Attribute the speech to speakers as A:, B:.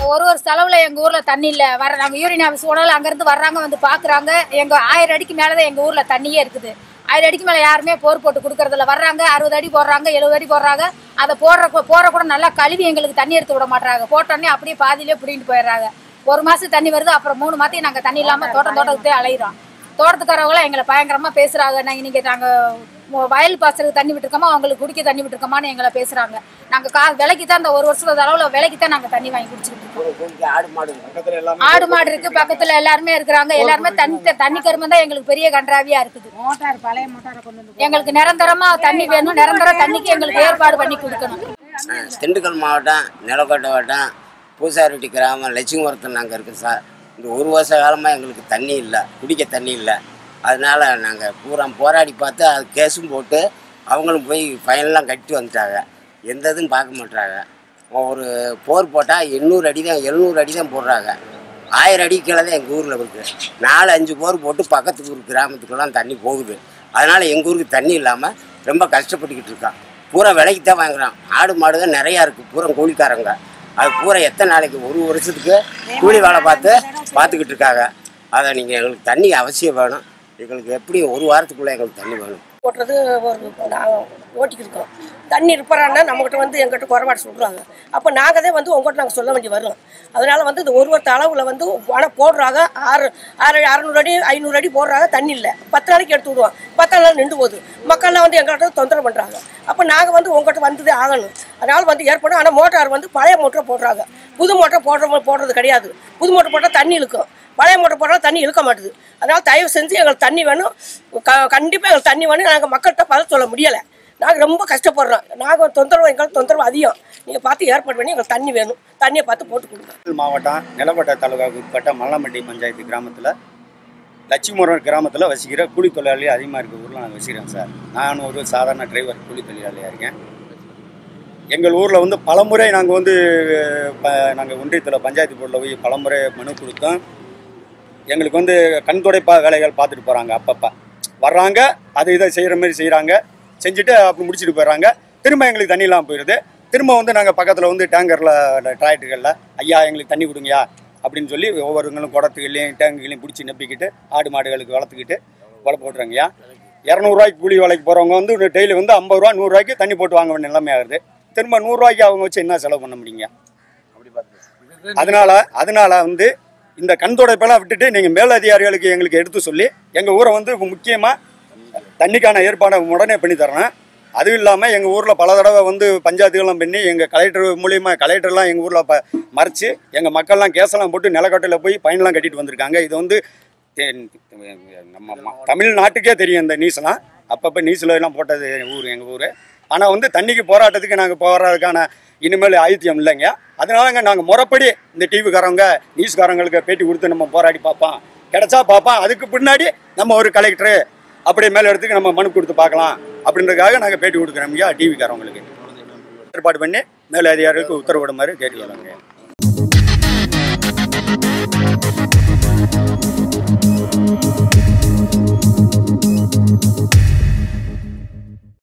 A: ஒரு ஒரு செலவுல எங்க ஊர்ல தண்ணி இல்ல வர நாங்க யூரின் ஆஃபீஸ் போனாலும் அங்க இருந்து வர்றாங்க வந்து பாக்குறாங்க எங்க ஆயிரம் அடிக்கு மேலதான் எங்க ஊர்ல தண்ணியே இருக்குது ஆயிரம் அடிக்கு மேல யாருமே போர் போட்டு கொடுக்கறதில்ல வர்றாங்க அறுபது அடி போடுறாங்க எழுபது அடி போடுறாங்க அதை போடுற போற கூட நல்லா கழுவி எங்களுக்கு தண்ணி எடுத்து விட மாட்டாங்க போட்டோன்னே அப்படியே பாதியிலே பிடிங்கிட்டு போயிடுறாங்க ஒரு மாசம் தண்ணி வருது அப்புறம் மூணு மாசம் நாங்க தண்ணி இல்லாம தோட்டம் தோட்டத்துக்கே அலையிறோம் தோட்டத்துக்காரவங்களாம் எங்களை பயங்கரமா பேசுறாங்க நாங்க இன்னைக்கு நாங்க மு- வயல் பாசலுக்கு தண்ணி விட்டுருக்கோமா அவங்களுக்கு குடிக்க தண்ணி விட்டுருக்கோமான்னு எங்களை பேசுறாங்க நாங்க கா விலைக்கு தான் இந்த ஒரு வருஷத்து அளவுல விலைக்கு தான் நாங்க தண்ணி வாங்கி குடிச்சிட்டு இருக்கோம்
B: ஆடு மாடு
C: பக்கத்துல எல்லாமே
A: ஆடு மாடு இருக்கு பக்கத்துல எல்லாருமே இருக்கிறாங்க எல்லாருமே தண்ணி தண்ணி கரும்பு தான் எங்களுக்கு பெரிய கன்றாவியா இருக்குது
D: மோட்டார் பழைய மோட்டாரை கொண்டு வந்து
A: எங்களுக்கு நிரந்தரமா தண்ணி வேணும் நிரந்தர தண்ணிக்கு எங்களுக்கு ஏற்பாடு பண்ணி கொடுக்கணும்
B: திண்டுக்கல் மாவட்டம் நிலக்கோட்டை மாவட்டம் பூசாரெட்டி கிராமம் லட்சுமிபுரத்தில் நாங்கள் இருக்கோம் சார் இந்த ஒரு வருஷ காலமாக எங்களுக்கு தண்ணி இல்லை குடிக்க தண்ணி இல்லை அதனால நாங்கள் பூரா போராடி பார்த்து அது கேஸும் போட்டு அவங்களும் போய் ஃபைனெல்லாம் கட்டி வந்துட்டாங்க எந்த இதுவும் பார்க்க மாட்டாங்க ஒரு போர் போட்டால் எண்ணூறு அடி தான் எழுநூறு அடி தான் போடுறாங்க ஆயிரம் அடி கீழே தான் எங்கள் ஊரில் இருக்குது நாலு அஞ்சு போர் போட்டு பக்கத்து ஊர் கிராமத்துக்கெல்லாம் தண்ணி போகுது அதனால் எங்கள் ஊருக்கு தண்ணி இல்லாமல் ரொம்ப கஷ்டப்பட்டுக்கிட்டு இருக்கான் பூரா விலைக்கு தான் வாங்குறான் ஆடு மாடு தான் நிறையா இருக்குது பூரா கூலிக்காரங்க அது பூரா எத்தனை நாளைக்கு ஒரு வருஷத்துக்கு கூலி வேலை பார்த்து பார்த்துக்கிட்டு இருக்காங்க அதை நீங்கள் எங்களுக்கு தண்ணி அவசியம் வேணும் எங்களுக்கு எப்படி ஒரு வாரத்துக்குள்ளே எங்களுக்கு தண்ணி வேணும்
E: ஓட்டுறது ஒரு நாங்கள் ஓட்டிக்கிட்டு இருக்கோம் தண்ணி இருப்பறான்னா நம்மகிட்ட வந்து எங்கிட்ட குறைபாடு சொல்கிறாங்க அப்போ நாங்கள் தான் வந்து உங்கள்கிட்ட நாங்கள் சொல்ல வேண்டி வரும் அதனால வந்து இந்த ஒரு ஒருத்த அளவில் வந்து பணம் போடுறாங்க ஆறு ஆறு அறநூறு அடி ஐநூறு அடி போடுறாங்க தண்ணி இல்லை பத்து நாளைக்கு எடுத்து விடுவோம் பத்து நாள் நின்று போகுது மக்கள்லாம் வந்து எங்கள்கிட்ட தொந்தரவு பண்ணுறாங்க அப்போ நாங்கள் வந்து உங்கள்கிட்ட வந்ததே ஆகணும் அதனால் வந்து ஏற்படும் ஆனால் மோட்டார் வந்து பழைய மோட்டரை போடுறாங்க புது மோட்டர் போடுற போடுறது கிடையாது புது மோட்டர் போட்டால் தண்ணி இழுக்கும் பழைய மோட்டர் போட்டால் தண்ணி இழுக்க மாட்டுது அதனால் தயவு செஞ்சு எங்களுக்கு தண்ணி வேணும் க கண்டிப்பாக எங்களுக்கு தண்ணி வேணும் நாங்கள் மக்கள்கிட்ட பதில் சொல்ல முடியலை நாங்கள் ரொம்ப கஷ்டப்படுறோம் நாங்கள் தொந்தரவு எங்களுக்கு தொந்தரவு அதிகம் நீங்கள் பார்த்து ஏற்பாடு பண்ணி எங்களுக்கு தண்ணி வேணும் தண்ணியை பார்த்து போட்டு கொடுங்க
C: திண்டுக்கல் மாவட்டம் நிலக்கோட்டை தாலுகாவுக்கு உட்பட்ட மல்லம்பட்டி பஞ்சாயத்து கிராமத்தில் லட்சுமிபுரம் கிராமத்தில் வசிக்கிற கூலி தொழிலாளி அதிகமாக இருக்க ஊரில் நான் வசிக்கிறேன் சார் நான் ஒரு சாதாரண டிரைவர் கூலி தொழிலாளியாக இருக்கேன் எங்கள் ஊரில் வந்து பலமுறை நாங்கள் வந்து ப நாங்கள் ஒன்றியத்தில் பஞ்சாயத்து போர்டில் போய் பலமுறை மனு கொடுத்தோம் எங்களுக்கு வந்து கண் துடைப்பா வேலைகள் பார்த்துட்டு போகிறாங்க அப்பப்போ வர்றாங்க அது இதை செய்கிற மாதிரி செய்கிறாங்க செஞ்சுட்டு அப்படி முடிச்சுட்டு போயிடுறாங்க திரும்ப எங்களுக்கு தண்ணி இல்லாமல் போயிடுது திரும்ப வந்து நாங்கள் பக்கத்தில் வந்து டேங்கரில் டிராக்டர்களில் ஐயா எங்களுக்கு தண்ணி கொடுங்கய்யா அப்படின்னு சொல்லி ஒவ்வொருங்களும் குடத்துகளையும் டேங்குகளையும் பிடிச்சி நப்பிக்கிட்டு ஆடு மாடுகளுக்கு வளர்த்துக்கிட்டு வலை போட்டுறாங்கய்யா இரநூறுவாய்க்கு கூலி வேலைக்கு போகிறவங்க வந்து டெய்லி வந்து ஐம்பது ரூபா நூறுரூவாய்க்கு தண்ணி போட்டு வாங்க வேண்டிய நிலைமை ஆகுது திரும்ப நூறுரூவாய்க்கு அவங்க வச்சு என்ன செலவு பண்ண முடியுங்க அதனால அதனால வந்து இந்த கண் துடைப்பெல்லாம் விட்டுட்டு நீங்கள் மேலதிகாரிகளுக்கு எங்களுக்கு எடுத்து சொல்லி எங்கள் ஊரை வந்து முக்கியமாக தண்ணிக்கான ஏற்பாடை உடனே பண்ணி தரணும் அதுவும் இல்லாமல் எங்கள் ஊரில் பல தடவை வந்து பஞ்சாயத்துகள்லாம் பண்ணி எங்கள் கலெக்டர் மூலியமா கலெக்டர்லாம் எங்கள் ஊரில் ப மறைச்சு எங்கள் மக்கள்லாம் கேஸெல்லாம் போட்டு நிலக்கட்டையில் போய் ஃபைன்லாம் கட்டிட்டு வந்திருக்காங்க இது வந்து தே- நம்ம ம- தமிழ்நாட்டுக்கே தெரியும் இந்த நியூஸ்லாம் அப்பப்போ நியூஸில் எல்லாம் போட்டது ஊர் எங்கள் ஊர் ஆனால் வந்து தண்ணிக்கு போராட்டத்துக்கு நாங்கள் போகிறதுக்கான இனிமேல் ஆயுத்தியம் இல்லைங்க அதனாலங்க நாங்கள் முறைப்படி இந்த டிவிக்காரவங்க நியூஸ்காரங்களுக்கு பேட்டி கொடுத்து நம்ம போராடி பார்ப்போம் கிடைச்சா பார்ப்போம் அதுக்கு பின்னாடி நம்ம ஒரு கலெக்டரு அப்படி மேலே இடத்துக்கு நம்ம மனு கொடுத்து பார்க்கலாம் அப்படின்றதுக்காக நாங்கள் பேட்டி கொடுக்குறோம் ஐயா டிவிக்காரவங்களுக்கு ஏற்பாடு பண்ணி மேலதிகாரிகளுக்கு உத்தரவிடுமாறு கேட்டுக்கொள்ளுங்க